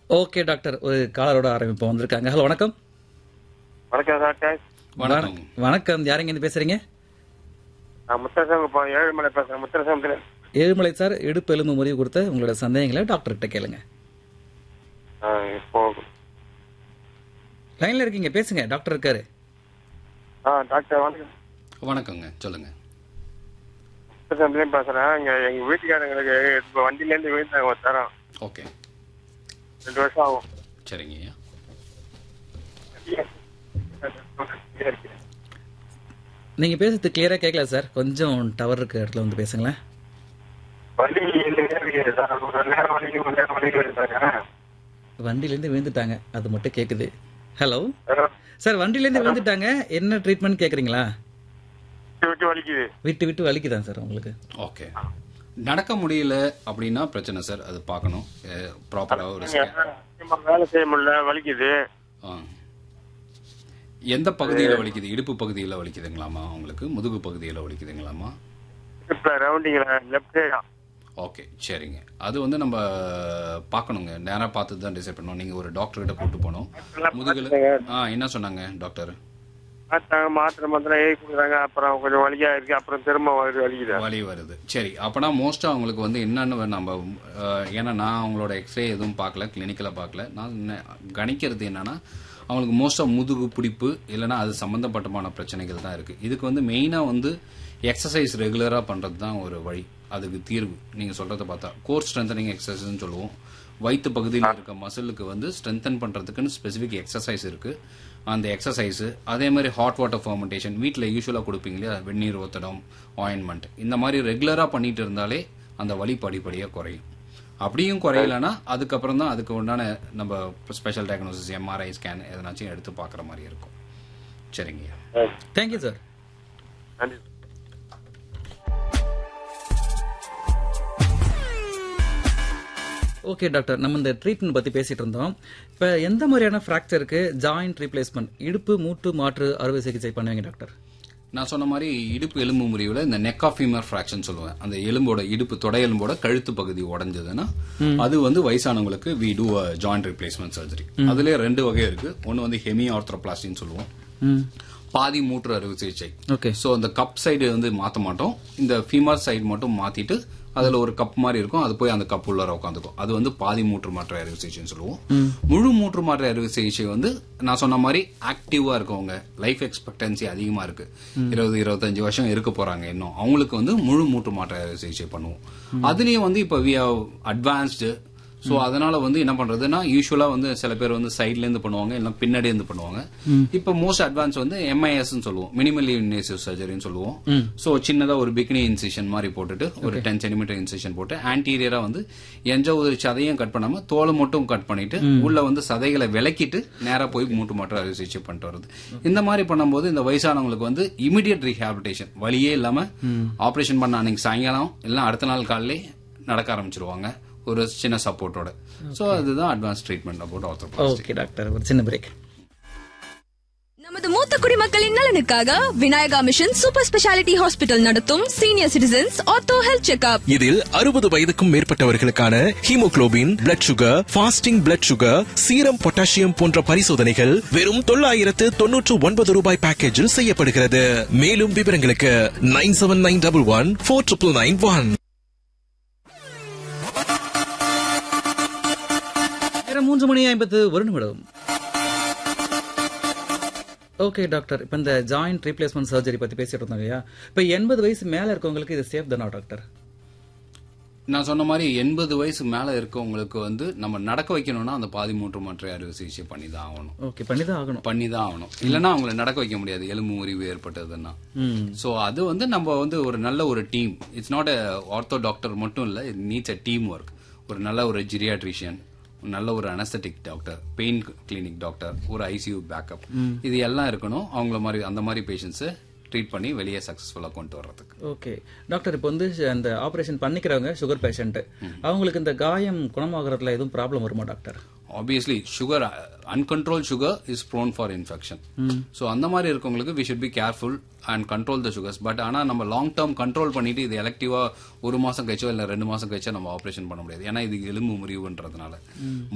Okay doctor ஒரு காலரோட ஆரம்பிப்போம் வந்திருக்காங்க ஹலோ வணக்கம் வணக்கம் டாக்டர் வணக்கம் வண- வணக்கம் யாருங்க இருந்து பேசுறீங்க நான் முத்தரசம் இப்போ ஏழுமலை பேசுறேன் முத்தரசம் ஏழுமலை சார் இடுப்பு எலும்பு முறிவு கொடுத்த உங்களோட சந்தேகங்களை டாக்டர்கிட்ட கேளுங்க இப்போ லைன்ல இருக்கீங்க பேசுங்க டாக்டர் இருக்காரு ஆ டாக்டர் வணக்கம் வணக்கங்க சொல்லுங்க முத்தரசம்லேயும் பேசுறேன் இங்க எங்க வீட்டுக்காரங்களுக்கு இப்போ வண்டியிலேருந்து விழுந்தாங்க ஒரு தரம் ஓகே ரெண்டு வருஷம் ஆகும் சரிங்க ஐயா நீங்க பேசுறது கிளியரா கேட்கல சார் கொஞ்சம் டவர் இருக்க இடத்துல வந்து பேசுங்களேன் வண்டி இருக்குது சார் ஒரு நேரம் வலிக்கு ஒரு நேரம் வலிக்கு வருதாங்க வண்டியில இருந்து விழுந்துட்டாங்க அது மட்டும் கேக்குது ஹலோ சார் வண்டியில இருந்து விழுந்துட்டாங்க என்ன ட்ரீட்மெண்ட் கேக்குறீங்களா விட்டு விட்டு வலிக்குது விட்டு விட்டு வலிக்குதான் சார் உங்களுக்கு ஓகே நடக்க முடியல அப்படின்னா பிரச்சனை சார் அது பார்க்கணும் ப்ராப்பராக ஒரு scan. சும்மா வேலை செய்ய முடியல வலிக்குது ஆ. எந்த பகுதியில் வலிக்குது இடுப்பு பகுதியில் வலிக்குதுங்களாமா உங்களுக்கு முதுகு பகுதியில் வலிக்குதுங்களாமா இப்போ ரவுண்டிங்கில் லெஃப்ட் சைடா ஓகே சரிங்க அது வந்து நம்ம பார்க்கணுங்க நேராக பார்த்து தான் டிசைட் பண்ணணும் நீங்கள் ஒரு டாக்டர்கிட்ட கூட்டு போகணும் முதுகில் ஆ என்ன சொன்னாங்க டாக்டர் மாத்தாங்க மாத்திரை மாத்திரம் ஏறி கொடுக்குறாங்க அப்புறம் கொஞ்சம் வலியா இருக்கு அப்புறம் திரும்ப வருது வலிக்குது வலி வருது சரி அப்போனா மோஸ்ட்டாக அவங்களுக்கு வந்து என்னன்னு நம்ம அஹ், ஏன்னா நான் அவங்களோட எக்ஸ்ரே எதுவும் பார்க்கல கிளினிக்கில் பார்க்கல நான் என்ன- கணிக்கிறது என்னன்னா அவங்களுக்கு மோஸ்ட்டாக முதுகு பிடிப்பு இல்லைன்னா அது சம்மந்தப்பட்டமான பிரச்சனைகள் தான் இருக்குது இதுக்கு வந்து மெயினாக வந்து எக்ஸசைஸ் ரெகுலராக பண்ணுறது தான் ஒரு வழி அதுக்கு தீர்வு நீங்கள் சொல்கிறத பார்த்தா கோர் ஸ்ட்ரென்தனிங் எக்ஸசைஸ்னு சொல்லுவோம் வயிற்று பகுதியில் இருக்க மசிலுக்கு வந்து ஸ்ட்ரென்தன் பண்ணுறதுக்குன்னு ஸ்பெசிஃபிக் எக்ஸசைஸ் இருக்குது அந்த எக்ஸசைஸு அதே மாதிரி ஹாட் வாட்டர் ஃபர்மெண்டேஷன் வீட்டில் யூஸ்வலாக கொடுப்பீங்க இல்லையா வெந்நீர் ஒத்தடம் ஆயின்மெண்ட் இந்த மாதிரி ரெகுலராக பண்ணிட்டு இருந்தாலே அந்த வலி படிப்படியாக குறையும் அப்படியும் குறையலன்னா அதுக்கப்புறம் தான் அதுக்கு உண்டான நம்ம ஸ்பெஷல் டயக்னோசிஸ் எம்ஆர்ஐ ஸ்கேன் எதனாச்சும் எடுத்து பார்க்குற மாதிரி இருக்கும் சரிங்கய்யா தேங்க்யூ சார் நன்றி ஓகே டாக்டர் நம்ம இந்த ட்ரீட்மெண்ட் பத்தி பேசிட்டு இருந்தோம் இப்ப எந்த மாதிரியான ஃப்ராக்சருக்கு ஜாயிண்ட் ரீப்ளேஸ்மெண்ட் இடுப்பு மூட்டு மாற்று அறுவை சிகிச்சை பண்ணுவீங்க டாக்டர் நான் சொன்ன மாதிரி இடுப்பு எலும்பு முறிவில் இந்த நெக் ஆஃப் ஃபீமர் ஃப்ராக்ஷன் சொல்லுவேன் அந்த எலும்போட இடுப்பு தொடை எலும்போட கழுத்து பகுதி உடஞ்சதுன்னா அது வந்து வயசானவங்களுக்கு we do joint replacement surgery அதுலயே ரெண்டு வகை இருக்கு ஒன்னு வந்து ஹெமி ஆர்த்ரோபிளாஸ்டின்னு சொல்லுவோம் ம் பாதி மூற்று அறுவை சிகிச்சை ஓகே ஸோ அந்த கப் சைடு வந்து மாற்ற மாட்டோம் இந்த ஃபீமர் சைடு மட்டும் மாத்திட்டு அதுல ஒரு கப் மாதிரி இருக்கும் அது போய் அந்த கப் உள்ளார உட்காந்துக்கும் அது வந்து பாதி மூற்று மாற்று அறுவை சிகிச்சைன்னு சொல்லுவோம் முழு மூற்று மாற்று அறுவை சிகிச்சை வந்து நான் சொன்ன மாதிரி ஆக்டிவா இருக்கவங்க லைஃப் எக்ஸ்பெக்டன்சி அதிகமா இருக்கு இருபது இருபத்தஞ்சு வருஷம் இருக்க போறாங்க இன்னும் அவங்களுக்கு வந்து முழு மூற்று மாற்று அறுவை சிகிச்சை பண்ணுவோம் அதுலயும் வந்து இப்ப வி அட்வான்ஸ்டு சோ அதனால வந்து என்ன பண்றதுன்னா யூஸ்வலா வந்து சில பேர் வந்து சைட்ல இருந்து பண்ணுவாங்க இல்ல பின்னாடி இருந்து பண்ணுவாங்க இப்ப மோஸ்ட் அட்வான்ஸ் வந்து எம்ஐஎஸ் சொல்லுவோம் மினிமலி இன்வேசிவ் சர்ஜரின்னு சொல்லுவோம் சோ சின்னதா ஒரு பிக்னி இன்சிஷன் மாதிரி போட்டுட்டு ஒரு டென் சென்டிமீட்டர் இன்சிஷன் போட்டு ஆன்டீரியரா வந்து எந்த ஒரு சதையும் கட் பண்ணாம தோலை மட்டும் கட் பண்ணிட்டு உள்ள வந்து சதைகளை விலக்கிட்டு நேரா போய் மூட்டு மாற்று அறுவை சிகிச்சை பண்ணிட்டு வருது இந்த மாதிரி பண்ணும்போது இந்த வயசானவங்களுக்கு வந்து இமிடியட் ரீஹாபிலிட்டேஷன் வழியே இல்லாம ஆபரேஷன் பண்ண அன்னைக்கு சாயங்காலம் இல்ல அடுத்த நாள் காலையிலே நடக்க ஆரம்பிச்சிருவாங்க ஒரு சின்ன சப்போர்ட்டோட சோ அதுதான் advance treatment about arthroplasty okay doctor ஒரு சின்ன பிரேக் நமது மூத்த குடிமக்களின் நலனுக்காக Vinayaka mission super speciality hospital நடத்தும் senior citizens ortho health checkup இதில் அறுபது வயதுக்கும் மேற்பட்டவர்களுக்கான haemoglobin blood sugar fasting blood sugar serum potassium போன்ற பரிசோதனைகள் வெறும் தொள்ளாயிரத்து தொன்னூற்று ஒன்பது ரூபாய் பேக்கேஜில் செய்யப்படுகிறது மேலும் விவரங்களுக்கு nine seven nine double one four triple nine one நேரம் மூன்று மணி ஐம்பத்து ஒரு நிமிடம் ஓகே டாக்டர் இப்போ இந்த ஜாயிண்ட் ரீப்ளேஸ்மெண்ட் சர்ஜரி பத்தி பேசிட்டு இருந்தோம் இல்லையா இப்போ எண்பது வயசு மேல இருக்கவங்களுக்கு இது சேஃப் தானா டாக்டர் நான் சொன்ன மாதிரி எண்பது வயசு மேல இருக்கவங்களுக்கு வந்து நம்ம நடக்க வைக்கணும்னா அந்த பாதி மூன்று மாற்று அறுவை சிகிச்சை பண்ணி தான் ஆகணும் ஓகே பண்ணி தான் ஆகணும் பண்ணி தான் ஆகணும் இல்லைன்னா அவங்கள நடக்க வைக்க முடியாது எலும்பு முறிவு ஏற்பட்டதுன்னா ம் சோ அது வந்து நம்ம வந்து ஒரு நல்ல ஒரு team it's not a ortho doctor மட்டும் இல்ல it needs a team work ஒரு நல்ல ஒரு ஜிரியாட்ரிஷியன் நல்ல ஒரு anaesthetic doctor pain clinic doctor ஒரு ஐசியூ பேக்கப் இது எல்லாம் இருக்கணும் அவங்கள மாதிரி அந்த மாதிரி பேஷண்ட்ஸை ட்ரீட் பண்ணி வெளியே சக்ஸஸ்ஃபுல்லாக கொண்டு வர்றதுக்கு ஓகே டாக்டர் இப்போ வந்து அந்த ஆபரேஷன் பண்ணிக்கிறவங்க சுகர் பேஷண்ட் அவங்களுக்கு இந்த காயம் குணமாகறதுல எதுவும் ப்ராப்ளம் வருமா doctor obviously sugar uncontrolled sugar is prone for infection so அந்த மாதிரி இருக்கவங்களுக்கு we should be careful and control the sugars but ஆனால் நம்ம லாங் டேர்ம் கண்ட்ரோல் பண்ணிட்டு இது எலக்டிவா ஒரு மாசம் கழிச்சோ இல்லை ரெண்டு மாசம் கழிச்சோ நம்ம ஆப்ரேஷன் பண்ண முடியாது ஏன்னா இது எலும்பு முறிவுன்றதுனால